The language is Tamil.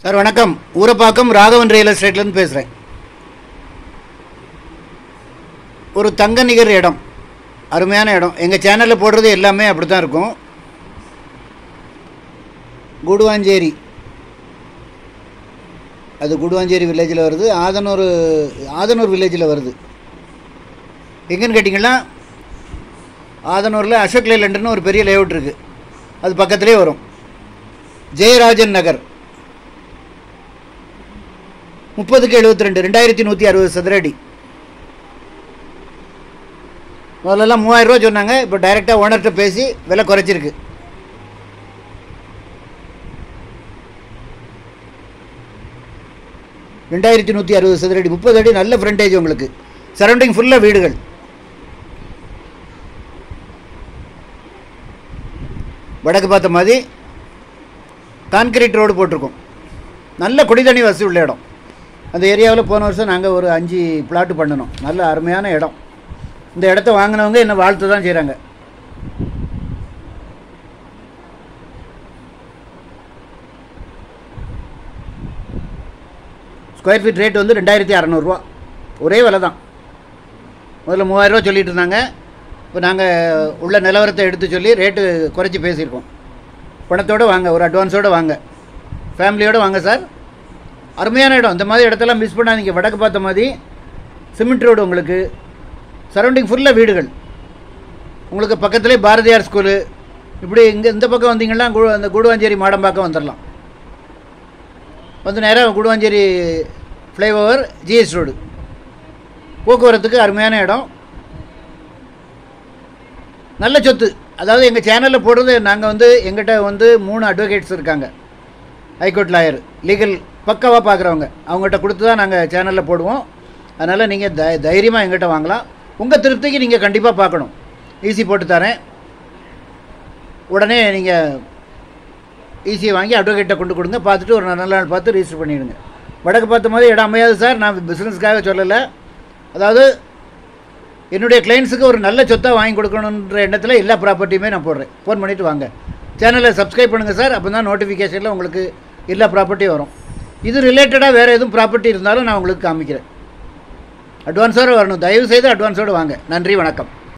சார் வணக்கம் ஊரப்பாக்கம் ராகவன் ரியல் எஸ்டேட்லேருந்து பேசுகிறேன் ஒரு தங்க நிகர் இடம் அருமையான இடம் எங்கள் சேனலில் போடுறது எல்லாமே அப்படி தான் இருக்கும் குடுவாஞ்சேரி அது குடுவாஞ்சேரி வில்லேஜில் வருது ஆதனூர் ஆதனூர் வில்லேஜில் வருது எங்கன்னு கேட்டிங்கன்னா ஆதனூரில் அசோக் லேலண்டுன்னு ஒரு பெரிய லேஅவுட் இருக்குது அது பக்கத்துலேயே வரும் ஜெயராஜன் நகர் முப்பதுக்கு எழுபத்தி ரெண்டு ரெண்டாயிரத்தி நூற்றி அறுபது சதுர அடி முதல்லலாம் மூவாயிரம் ரூபா சொன்னாங்க இப்போ டைரெக்டாக ஓனர்கிட்ட பேசி விலை குறைச்சிருக்கு ரெண்டாயிரத்தி நூற்றி அறுபது சதுர அடி முப்பது அடி நல்ல ஃப்ரண்டேஜ் உங்களுக்கு சரௌண்டிங் ஃபுல்லாக வீடுகள் வடக்கு பார்த்த மாதிரி கான்கிரீட் ரோடு போட்டிருக்கோம் நல்ல குடிதண்ணி வசதி உள்ள இடம் அந்த ஏரியாவில் போன வருஷம் நாங்கள் ஒரு அஞ்சு பிளாட்டு பண்ணினோம் நல்ல அருமையான இடம் இந்த இடத்த வாங்கினவங்க என்ன வாழ்த்து தான் செய்கிறாங்க ஸ்கொயர் ஃபீட் ரேட் வந்து ரெண்டாயிரத்தி அறநூறுவா ஒரே விலை தான் முதல்ல மூவாயிரரூவா சொல்லிட்டு இருந்தாங்க இப்போ நாங்கள் உள்ள நிலவரத்தை எடுத்து சொல்லி ரேட்டு குறைச்சி பேசியிருக்கோம் பணத்தோடு வாங்க ஒரு அட்வான்ஸோடு வாங்க ஃபேமிலியோடு வாங்க சார் அருமையான இடம் இந்த மாதிரி இடத்தெல்லாம் மிஸ் பண்ணாதீங்க வடக்கு பார்த்த மாதிரி சிமெண்ட் ரோடு உங்களுக்கு சரௌண்டிங் ஃபுல்லாக வீடுகள் உங்களுக்கு பக்கத்துலேயே பாரதியார் ஸ்கூலு இப்படி இங்கே இந்த பக்கம் வந்தீங்கன்னா கு அந்த கூடுவாஞ்சேரி மாடம்பாக்கம் வந்துடலாம் வந்து நேராக கூடுவாஞ்சேரி ஃப்ளைஓவர் ஜிஎஸ் ரோடு போக்குவரத்துக்கு அருமையான இடம் நல்ல சொத்து அதாவது எங்கள் சேனலில் போடுறது நாங்கள் வந்து எங்கிட்ட வந்து மூணு அட்வொகேட்ஸ் இருக்காங்க ஹைகோர்ட் லாயர் லீகல் பக்காவாக பார்க்குறவங்க அவங்ககிட்ட கொடுத்து தான் நாங்கள் சேனலில் போடுவோம் அதனால் நீங்கள் தை தைரியமாக எங்கிட்ட வாங்கலாம் உங்கள் திருப்திக்கு நீங்கள் கண்டிப்பாக பார்க்கணும் ஈஸி போட்டு தரேன் உடனே நீங்கள் ஈஸியை வாங்கி அட்வொகேட்டை கொண்டு கொடுங்க பார்த்துட்டு ஒரு நல்ல நாள் பார்த்து ரிஜிஸ்டர் பண்ணிவிடுங்க வடக்கு பார்த்த மாதிரி இடம் அமையாது சார் நான் பிஸ்னஸ்க்காக சொல்லலை அதாவது என்னுடைய கிளைண்ட்ஸுக்கு ஒரு நல்ல சொத்தாக வாங்கி கொடுக்கணுன்ற எண்ணத்தில் எல்லா ப்ராப்பர்ட்டியுமே நான் போடுறேன் ஃபோன் பண்ணிவிட்டு வாங்க சேனலை சப்ஸ்கிரைப் பண்ணுங்கள் சார் அப்போ தான் நோட்டிஃபிகேஷனில் உங்களுக்கு எல்லா ப்ராப்பர்ட்டியும் வரும் இது ரிலேட்டடாக வேறு எதுவும் ப்ராப்பர்ட்டி இருந்தாலும் நான் உங்களுக்கு காமிக்கிறேன் அட்வான்ஸோடு வரணும் தயவு செய்து அட்வான்ஸோடு வாங்க நன்றி வணக்கம்